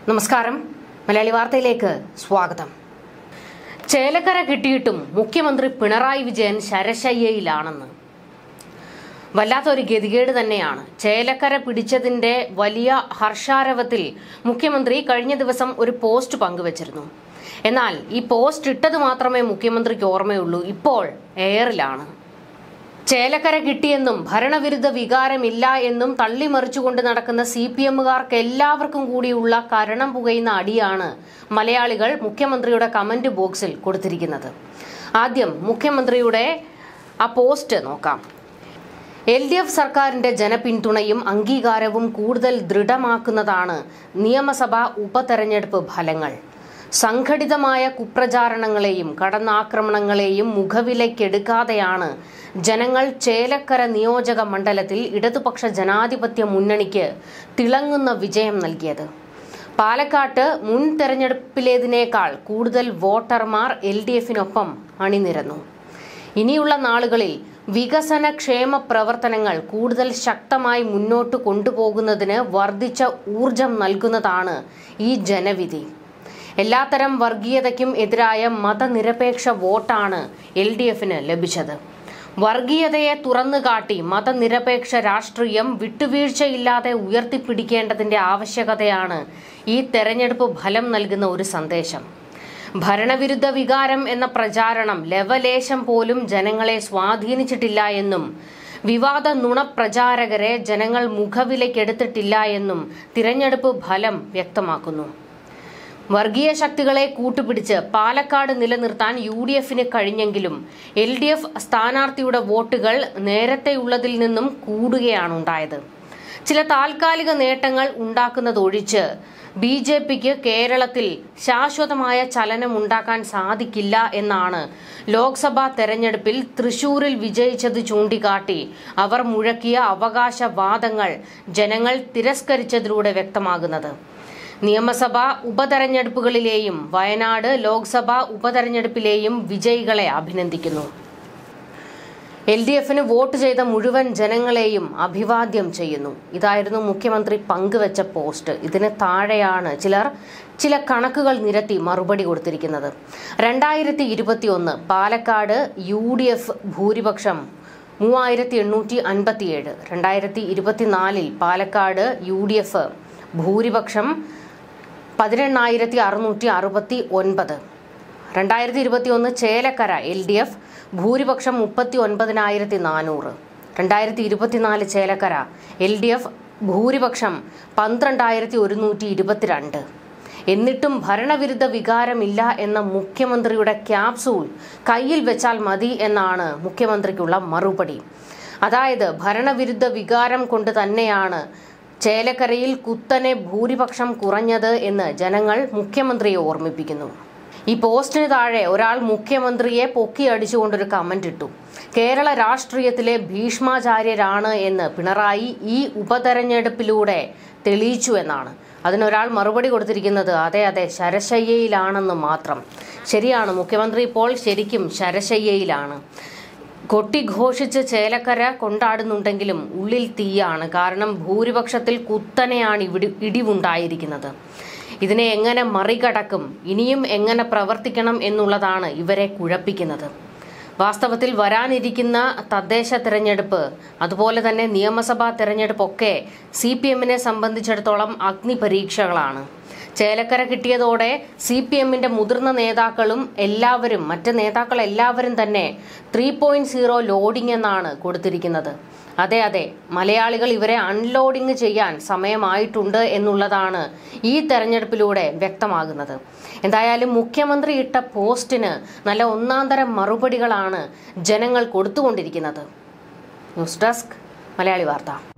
നമസ്കാരം മലയാളി വാർത്തയിലേക്ക് സ്വാഗതം ചേലക്കര കിട്ടിയിട്ടും മുഖ്യമന്ത്രി പിണറായി വിജയൻ ശരശയ്യയിലാണെന്ന് വല്ലാത്തൊരു ഗതികേട് തന്നെയാണ് ചേലക്കര പിടിച്ചതിന്റെ വലിയ ഹർഷാരവത്തിൽ മുഖ്യമന്ത്രി കഴിഞ്ഞ ദിവസം ഒരു പോസ്റ്റ് പങ്കുവച്ചിരുന്നു എന്നാൽ ഈ പോസ്റ്റ് ഇട്ടത് മാത്രമേ മുഖ്യമന്ത്രിക്ക് ഓർമ്മയുള്ളൂ ഇപ്പോൾ എയറിലാണ് ചേലക്കര കിട്ടിയെന്നും ഭരണവിരുദ്ധ വികാരമില്ല എന്നും തള്ളിമറിച്ചുകൊണ്ട് നടക്കുന്ന സി പി എമ്മുകാർക്ക് എല്ലാവർക്കും കൂടിയുള്ള കരണം പുകയുന്ന അടിയാണ് മലയാളികൾ മുഖ്യമന്ത്രിയുടെ കമന്റ് ബോക്സിൽ കൊടുത്തിരിക്കുന്നത് ആദ്യം മുഖ്യമന്ത്രിയുടെ ആ പോസ്റ്റ് നോക്കാം എൽ ഡി എഫ് സർക്കാരിന്റെ ജനപിന്തുണയും അംഗീകാരവും കൂടുതൽ ദൃഢമാക്കുന്നതാണ് നിയമസഭാ ഉപതെരഞ്ഞെടുപ്പ് ഫലങ്ങൾ സംഘടിതമായ കുപ്രചാരണങ്ങളെയും കടന്നാക്രമണങ്ങളെയും മുഖവിലയ്ക്കെടുക്കാതെയാണ് ജനങ്ങൾ ചേലക്കര നിയോജക മണ്ഡലത്തിൽ ഇടതുപക്ഷ ജനാധിപത്യ മുന്നണിക്ക് തിളങ്ങുന്ന വിജയം നൽകിയത് പാലക്കാട്ട് മുൻ തെരഞ്ഞെടുപ്പിലേതിനേക്കാൾ കൂടുതൽ വോട്ടർമാർ എൽ ഡി എഫിനൊപ്പം അണിനിരന്നു ഇനിയുള്ള നാളുകളിൽ വികസന ക്ഷേമ പ്രവർത്തനങ്ങൾ കൂടുതൽ ശക്തമായി മുന്നോട്ട് കൊണ്ടുപോകുന്നതിന് വർദ്ധിച്ച ഊർജം നൽകുന്നതാണ് ഈ ജനവിധി എല്ലാത്തരം വർഗീയതയ്ക്കും എതിരായ മതനിരപേക്ഷ വോട്ടാണ് എൽ ഡി എഫിന് ലഭിച്ചത് വർഗീയതയെ തുറന്നുകാട്ടി മതനിരപേക്ഷ രാഷ്ട്രീയം വിട്ടുവീഴ്ചയില്ലാതെ ഉയർത്തിപ്പിടിക്കേണ്ടതിന്റെ ആവശ്യകതയാണ് ഈ തെരഞ്ഞെടുപ്പ് ഫലം നൽകുന്ന ഒരു സന്ദേശം ഭരണവിരുദ്ധ വികാരം എന്ന പ്രചാരണം ലവലേശം പോലും ജനങ്ങളെ സ്വാധീനിച്ചിട്ടില്ല എന്നും വിവാദ നുണപ്രചാരകരെ ജനങ്ങൾ മുഖവിലയ്ക്കെടുത്തിട്ടില്ല എന്നും തിരഞ്ഞെടുപ്പ് ഫലം വ്യക്തമാക്കുന്നു വർഗീയ ശക്തികളെ കൂട്ടുപിടിച്ച് പാലക്കാട് നിലനിർത്താൻ യു ഡി എഫിന് കഴിഞ്ഞെങ്കിലും എൽ ഡി എഫ് സ്ഥാനാർത്ഥിയുടെ വോട്ടുകൾ നേരത്തെയുള്ളതിൽ നിന്നും കൂടുകയാണുണ്ടായത് ചില താൽക്കാലിക നേട്ടങ്ങൾ ഉണ്ടാക്കുന്നതൊഴിച്ച് ബി ജെ പിക്ക് കേരളത്തിൽ ശാശ്വതമായ ചലനം ഉണ്ടാക്കാൻ സാധിക്കില്ല എന്നാണ് ലോക്സഭാ തെരഞ്ഞെടുപ്പിൽ തൃശൂരിൽ വിജയിച്ചത് ചൂണ്ടിക്കാട്ടി അവർ മുഴക്കിയ അവകാശവാദങ്ങൾ ജനങ്ങൾ തിരസ്കരിച്ചതിലൂടെ വ്യക്തമാകുന്നത് നിയമസഭാ ഉപതെരഞ്ഞെടുപ്പുകളിലെയും വയനാട് ലോക്സഭാ ഉപതെരഞ്ഞെടുപ്പിലെയും വിജയികളെ അഭിനന്ദിക്കുന്നു എൽ ഡി എഫിന് വോട്ട് ചെയ്ത മുഴുവൻ ജനങ്ങളെയും അഭിവാദ്യം ചെയ്യുന്നു ഇതായിരുന്നു മുഖ്യമന്ത്രി പങ്കുവച്ച പോസ്റ്റ് ഇതിന് താഴെയാണ് ചിലർ ചില കണക്കുകൾ നിരത്തി മറുപടി കൊടുത്തിരിക്കുന്നത് രണ്ടായിരത്തി ഇരുപത്തിയൊന്ന് പാലക്കാട് യു ഡി എഫ് ഭൂരിപക്ഷം മൂവായിരത്തി എണ്ണൂറ്റി അൻപത്തിയേഴ് രണ്ടായിരത്തി ഇരുപത്തിനാലിൽ പാലക്കാട് യു ഡി എഫ് ഭൂരിപക്ഷം പതിനെണ്ണായിരത്തി അറുന്നൂറ്റി അറുപത്തി ഒൻപത് രണ്ടായിരത്തി ഇരുപത്തി ഒന്ന് ചേലക്കര എൽ ഡി എഫ് ഭൂരിപക്ഷം മുപ്പത്തി ഒൻപതിനായിരത്തി നാനൂറ് രണ്ടായിരത്തി ഇരുപത്തിനാല് ചേലക്കര എൽ ഡി എഫ് ഭൂരിപക്ഷം പന്ത്രണ്ടായിരത്തി ഒരുന്നൂറ്റി ഇരുപത്തിരണ്ട് എന്നിട്ടും ഭരണവിരുദ്ധ വികാരമില്ല എന്ന മുഖ്യമന്ത്രിയുടെ ക്യാപ്സൂൾ കയ്യിൽ വെച്ചാൽ മതി എന്നാണ് മുഖ്യമന്ത്രിക്കുള്ള മറുപടി അതായത് ഭരണവിരുദ്ധ വികാരം കൊണ്ട് തന്നെയാണ് ചേലക്കരയിൽ കുത്തനെ ഭൂരിപക്ഷം കുറഞ്ഞത് എന്ന് ജനങ്ങൾ മുഖ്യമന്ത്രിയെ ഓർമ്മിപ്പിക്കുന്നു ഈ പോസ്റ്റിന് താഴെ ഒരാൾ മുഖ്യമന്ത്രിയെ പൊക്കിയടിച്ചുകൊണ്ടൊരു കമന്റ് ഇട്ടു കേരള രാഷ്ട്രീയത്തിലെ ഭീഷ്മാചാര്യരാണ് എന്ന് പിണറായി ഈ ഉപതെരഞ്ഞെടുപ്പിലൂടെ തെളിയിച്ചു എന്നാണ് അതിനൊരാൾ മറുപടി കൊടുത്തിരിക്കുന്നത് അതെ അതെ ശരശയ്യയിലാണെന്ന് മാത്രം ശരിയാണ് മുഖ്യമന്ത്രി ഇപ്പോൾ ശരിക്കും ശരശയ്യയിലാണ് കൊട്ടിഘോഷിച്ച് ചേലക്കര കൊണ്ടാടുന്നുണ്ടെങ്കിലും ഉള്ളിൽ തീയാണ് കാരണം ഭൂരിപക്ഷത്തിൽ കുത്തനെയാണ് ഇവിടി ഇടിവുണ്ടായിരിക്കുന്നത് ഇതിനെ എങ്ങനെ മറികടക്കും ഇനിയും എങ്ങനെ പ്രവർത്തിക്കണം എന്നുള്ളതാണ് ഇവരെ കുഴപ്പിക്കുന്നത് വാസ്തവത്തിൽ വരാനിരിക്കുന്ന തദ്ദേശ തെരഞ്ഞെടുപ്പ് അതുപോലെ തന്നെ നിയമസഭാ തെരഞ്ഞെടുപ്പൊക്കെ സി പി എമ്മിനെ സംബന്ധിച്ചിടത്തോളം അഗ്നി പരീക്ഷകളാണ് ചേലക്കര കിട്ടിയതോടെ സി പി എമ്മിന്റെ മുതിർന്ന നേതാക്കളും എല്ലാവരും മറ്റ് നേതാക്കൾ എല്ലാവരും തന്നെ ത്രീ പോയിന്റ് സീറോ ലോഡിംഗ് എന്നാണ് കൊടുത്തിരിക്കുന്നത് അതെ അതെ മലയാളികൾ ഇവരെ അൺലോഡിംഗ് ചെയ്യാൻ സമയമായിട്ടുണ്ട് എന്നുള്ളതാണ് ഈ തെരഞ്ഞെടുപ്പിലൂടെ വ്യക്തമാകുന്നത് എന്തായാലും മുഖ്യമന്ത്രി ഇട്ട പോസ്റ്റിന് നല്ല ഒന്നാന്തരം മറുപടികളാണ് ജനങ്ങൾ കൊടുത്തുകൊണ്ടിരിക്കുന്നത് ന്യൂസ് ഡെസ്ക് മലയാളി വാർത്ത